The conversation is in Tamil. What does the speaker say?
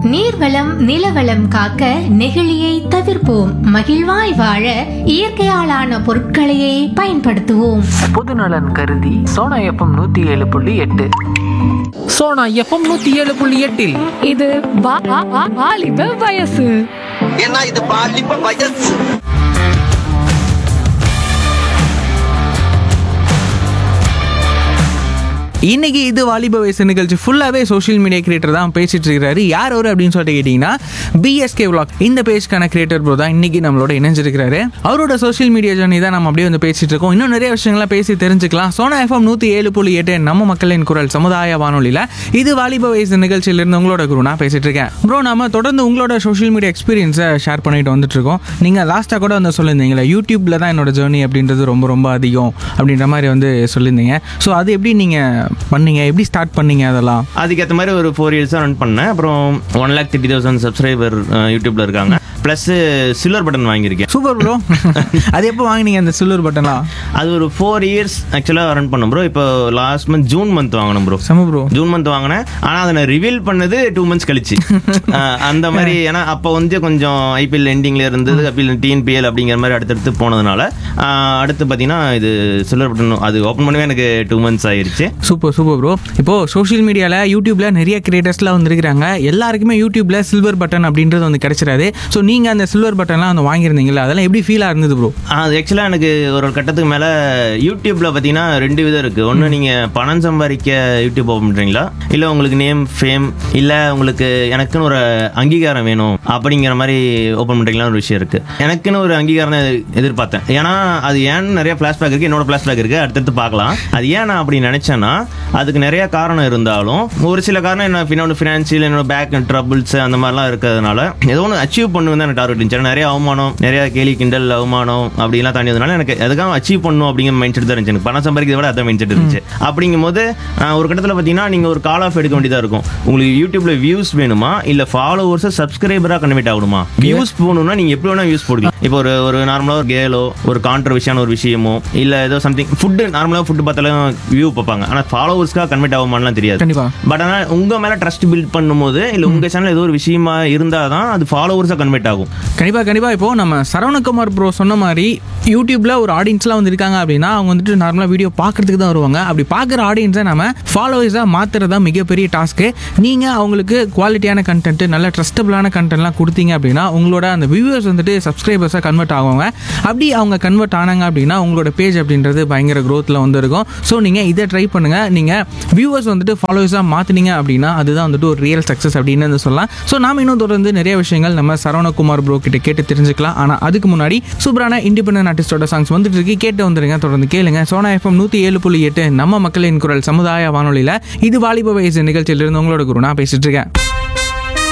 நீர்வளம் நிலவளம் காக்க நெகிழியை தவிர்ப்போம் மகிழ்வாய் வாழ இயற்கையாலான பொருட்களையே பயன்படுத்துவோம் பொதுநலன் கருதி சோனா எஃப்எம் நூத்தி ஏழு புள்ளி எட்டு சோனா எஃப்எம் நூத்தி ஏழு புள்ளி எட்டில் இது வா- வா- வா- வாலிப வயசு ஏன்னா இது பாலிப்ப வயசு இன்னைக்கு இது வாலிப வயசு நிகழ்ச்சி ஃபுல்லாகவே சோஷியல் மீடியா கிரியேட்டர் தான் பேசிட்டு இருக்காரு யார் அவர் அப்படின்னு சொல்லிட்டு கேட்டிங்கன்னா பிஎஸ்கே vlog இந்த பேஜ்க்கான கிரியேட்டர் ப்ரோ தான் இன்னைக்கு நம்மளோட இணைஞ்சிருக்கிறாரு அவரோட சோஷியல் மீடியா ஜர்னி தான் நம்ம அப்படியே வந்து பேசிட்டு இருக்கோம் இன்னும் நிறைய விஷயங்கள்லாம் பேசி தெரிஞ்சுக்கலாம் சோனா எஃப்எம் நூற்றி ஏழு புள்ளி எட்டு நம்ம மக்களின் குரல் சமுதாய வானொலியில் இது வாலிப வயசு நிகழ்ச்சியிலிருந்து உங்களோட குரு நான் பேசிட்டு இருக்கேன் ப்ரோ நாம தொடர்ந்து உங்களோட சோஷியல் மீடியா எக்ஸ்பீரியன்ஸை ஷேர் பண்ணிட்டு வந்துட்டு இருக்கோம் நீங்கள் லாஸ்ட்டாக கூட வந்து சொல்லியிருந்தீங்களே யூடியூப்ல தான் என்னோட ஜேர்னி அப்படின்றது ரொம்ப ரொம்ப அதிகம் அப்படின்ற மாதிரி வந்து சொல்லியிருந்தீங்க ஸோ அது எப்படி நீங்கள் பண்ணீங்க எப்படி ஸ்டார்ட் பண்ணீங்க அதெல்லாம் அதுக்கேற்ற மாதிரி ஒரு ஃபோர் இயர்ஸாக ரன் பண்ணேன் அப்புறம் one lakh thirty thousand subscriber யூடியூப்ல இருக்காங்க ப்ளஸ் சில்வர் பட்டன் வாங்கியிருக்கேன் சூப்பர் ப்ரோ அது எப்போ வாங்குனீங்க அந்த சில்வர் பட்டன்லாம் அது ஒரு ஃபோர் இயர்ஸ் ஆக்சுவலாக ரன் பண்ணோம் ப்ரோ இப்போ லாஸ்ட் மந்த் ஜூன் மந்த் வாங்கினோம் ப்ரோ செம ப்ரோ ஜூன் மந்த் வாங்கினேன் ஆனால் அதை நான் ரிவீல் பண்ணது டூ மந்த்ஸ் கழிச்சு அஹ் அந்த மாதிரி ஏன்னா அப்போ வந்து கொஞ்சம் ஐபிஎல் எண்டிங்ல இருந்தது ஐபிஎல் டிஎன்பிஎல் அப்படிங்கிற மாதிரி அடுத்தடுத்து போனதுனால அஹ் அடுத்து பார்த்தீங்கன்னா இது சில்வர் பட்டன் அது ஓப்பன் பண்ணவே எனக்கு டூ மந்த்ஸ் ஆயிருச்சு சூப்பர் சூப்பர் ப்ரோ இப்போ சோஷியல் மீடியாவில் யூடியூப்ல நிறைய கிரியேட்டர்ஸ்லாம் வந்துருக்காங்க எல்லாருக்குமே யூடியூப்ல சில்வர் பட்டன் அப்படின்றது வந்து கிடைச்சிடாது ஸோ நீங்கள் அந்த சில்வர் பட்டன்லாம் வந்து வாங்கியிருந்தீங்களா அதெல்லாம் எப்படி ஃபீலாக இருந்தது ப்ரோ அது ஆக்சுவலாக எனக்கு ஒரு கட்டத்துக்கு மேலே யூடியூப்ல பார்த்தீங்கன்னா ரெண்டு விதம் இருக்குது ஒன்று நீங்கள் பணம் சம்பாதிக்க யூடியூப் ஓப்பன் பண்ணுறீங்களா இல்லை உங்களுக்கு நேம் ஃபேம் இல்லை உங்களுக்கு எனக்குன்னு ஒரு அங்கீகாரம் வேணும் அப்படிங்கிற மாதிரி ஓப்பன் பண்ணுறீங்களா ஒரு விஷயம் இருக்குது எனக்குன்னு ஒரு அங்கீகாரம் தான் எதிர்- எதிர்பார்த்தேன் ஏன்னா அது ஏன்னு நிறைய ஃப்ளாஷ்பேக் இருக்குது என்னோட ஃப்ளாஷ்பேக் இருக்குது அடுத்தடுத்து பார்க்கலாம் அது ஏன் நான் அப்படி நினச்சேன்னா அதுக்கு நிறைய காரணம் இருந்தாலும் ஒரு சில காரணம் என்ன என்னோட ஃபினான்ஷியல் என்னோட பேக் ட்ரபிள்ஸ் அந்த மாதிரிலாம் இருக்கிறதுனால ஏதோ ஒன்று அச்சீவ் பண்ணுவேன் தான் எனக்கு டார்கெட் இருந்துச்சு ஏன்னா நிறைய அவமானம் நிறைய கேலி கிண்டல் அவமானம் அப்படிலாம் தாண்டி வந்ததுனால எனக்கு எதுக்காக அச்சீவ் பண்ணும் அப்படிங்கிற மைண்ட் செட் தான் இருந்துச்சு எனக்கு பணம் சம்பாதிக்கிறத விட அதான் மைண்ட் செட் இருந்துச்சு அப்படிங்கும்போது ஆஹ், ஒரு கட்டத்தில் பார்த்தீங்கன்னா நீங்கள் ஒரு கால் ஆஃப் எடுக்க வேண்டியதாக இருக்கும் உங்களுக்கு யூடியூப்ல வியூஸ் வேணுமா இல்லை ஃபாலோவர்ஸை சப்ஸ்கிரைபராக கன்வெர்ட் ஆகணுமா வியூஸ் போகணும்னா நீங்கள் எப்படி வேணால் வியூஸ் போடுவீங்க இப்போ ஒரு ஒரு நார்மலாக ஒரு கேலோ ஒரு கான்ட்ரவர்ஷியான ஒரு விஷயமோ இல்லை ஏதோ சம்திங் ஃபுட்டு நார்மலாக ஃபுட்டு பார்த்தாலும் வியூ பார்ப்பாங்க ஆனால் ஃபாலோவர்ஸ்க்காக கன்வெர்ட் ஆகுமான்லாம் தெரியாது கண்டிப்பா. பட் ஆனால் உங்கள் மேலே ட்ரஸ்ட் பில்ட் பண்ணும்போது இல்லை உங்கள் சேனல் ஏதோ ஒரு விஷயமா இருந்தால் தான் அது ஃபாலோவர்ஸாக கன்வெர்ட் ஆகும் கண்டிப்பா கண்டிப்பா இப்போ நம்ம சரவணகுமார் ப்ரோ சொன்ன மாதிரி யூடியூப்ல ஒரு ஆடியன்ஸ்லாம் வந்து இருக்காங்க அப்படின்னா அவங்க வந்துட்டு நார்மலாக வீடியோ பார்க்கறதுக்கு தான் வருவாங்க அப்படி பார்க்குற ஆடியன்ஸை நம்ம ஃபாலோவர்ஸாக மாற்றுறது தான் மிகப்பெரிய டாஸ்க்கு நீங்கள் அவங்களுக்கு குவாலிட்டியான கண்டென்ட் நல்ல ட்ரஸ்டபுளான கண்டென்ட்லாம் கொடுத்தீங்க அப்படின்னா உங்களோட அந்த வியூவர்ஸ் வந்துட்டு சப்ஸ்கிரைபர்ஸாக கன்வெர்ட் ஆகுவாங்க அப்படி அவங்க கன்வெர்ட் ஆனாங்க அப்படின்னா உங்களோட பேஜ் அப்படின்றது பயங்கர க்ரோத்தில் வந்து இருக்கும் ஸோ நீங்கள் இதை ட்ரை பண்ணுங்கள் நீங்கள் வியூவர்ஸ் வந்துட்டு ஃபாலோவர்ஸாக மாற்றினீங்க அப்படின்னா அதுதான் வந்துட்டு ஒரு ரியல் சக்ஸஸ் அப்படின்னு வந்து சொல்லலாம் ஸோ நாம இன்னும் தொடர்ந்து நிறைய விஷயங்கள் நம்ம சரவணகுமார் ப்ரோ கிட்ட கேட்டு தெரிஞ்சுக்கலாம் ஆனால் அதுக்கு முன்னாடி சூப்பரான இண்டிபெண்டன்ட் ஆர்டிஸ்டோட சாங்ஸ் வந்துட்டு இருக்கு கேட்டு வந்துருங்க தொடர்ந்து கேளுங்க சோனா எஃப்எம் நூற்றி ஏழு புள்ளி எட்டு நம்ம மக்களின் குரல் சமுதாய வானொலியில் இது வாலிப வயசு நிகழ்ச்சியிலிருந்து உங்களோட குரு நான் பேசிட்டு இருக்கேன்